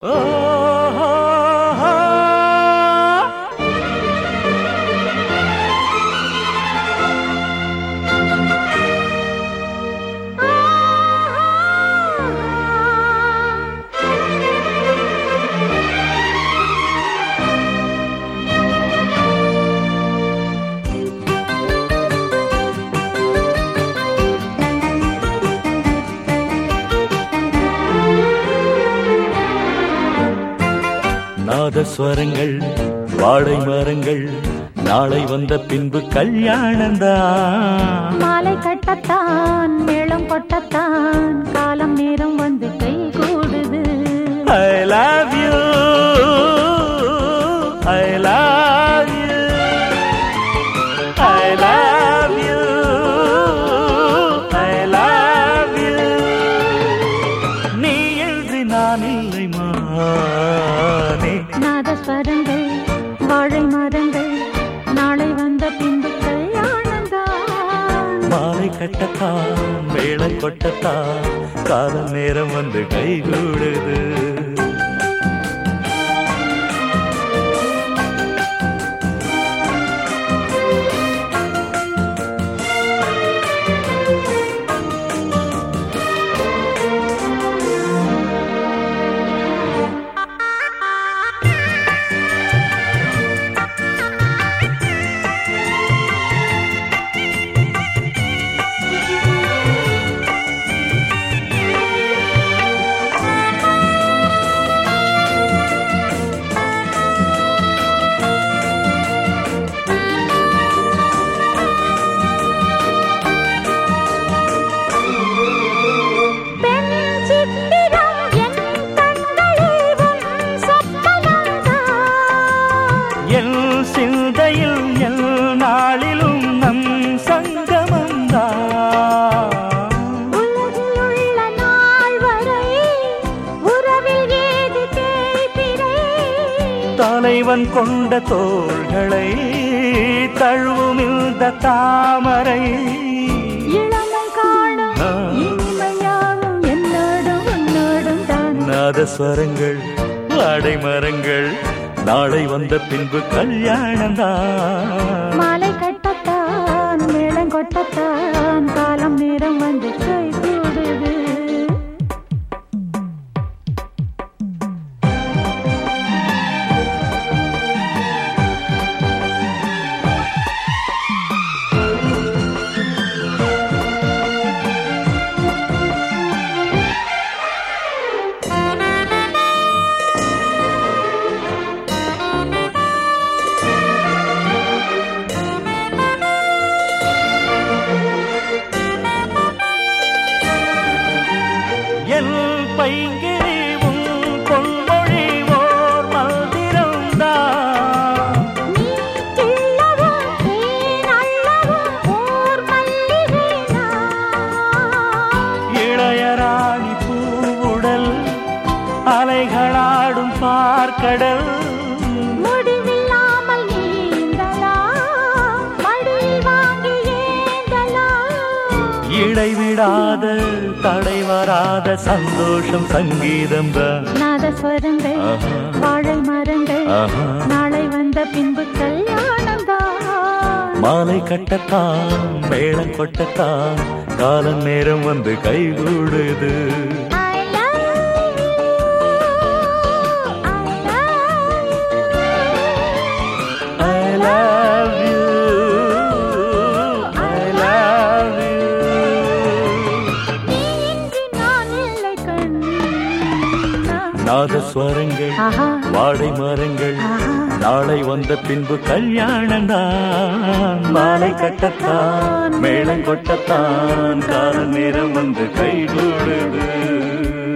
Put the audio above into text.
நாதஸ்வரங்கள் வாழை மரங்கள் நாளை வந்த பின்பு கல்யாணந்தான் மாலை கட்டத்தான் மேளம் கொட்டத்தான் காலம் நேரம் வந்து கை கூடுது I love you I love you I love you I love you நீ என்று நான் இல்லை மானே நாதஸ்வரங்கள் வாழை மரங்கள் நாளை வந்த பின்பு கல்யாணம்தான் மாலை கட்டத்தான் மேளம் கொட்டத்தான் காலம் நேரம் வந்து கைகூடுது பெண் சித்திரம் என் கண்களில் உன் சொப்பனம்தான். என் சிந்தையில் என் நாளிலும் நம் சங்கமந்தான் உலகில் உள்ள நாள் வரை உறவில் ஏது தேய்பிரை தலைவன் கொண்ட தோள்களை தழுவும் இந்த தாமரை இளமை காணும் ஆ. இனிமையாவும் என்னோடும் உன்னோடும் தான் நாதஸ்வரங்கள் வாடை மரங்கள் நாளை வந்த பின்பு கல்யாணம்தான் மாலை கட்டத்தான் மேளம் கொட்டத்தான் காலம் நேரம் வந்து கை கூடுது என் பைங்கிரி உன் பொன்மொழி ஓர் மந்திரம்தான் நீ கிள்ளவும் தேன் அள்ளவும் ஓர் மல்லிகை நான். இளையராணி பூவுடல் அலைகளாடும் பார்க்கடல் முடிவில்லாமல் நீந்தலாம் மடியில் வாங்கி ஏந்தலாம் இடைவிடாத தடை வராத சந்தோஷம் சங்கீதம் தான் நாதஸ்வரங்கள் ஆஹா. வாழை மரங்கள் ஆஹா. நாளை வந்த பின்பு கல்யாணம் தான் மாலை கட்டத்தான் மேளம் கொட்டத்தான் காலம் நேரம் வந்து கைகூடுது I love you. I love you. I love you I love you நீ இன்றி நான் இல்லை கண்ணா. நாதஸ்வரங்கள் ஆஹா. வாடை மரங்கள் ஆஹா. நாளை வந்த பின்பு கல்யாணம்தான் மாலை கட்டத்தான் மேளம் கொட்டத்தான் கால நேரம் வந்து கைகூடுது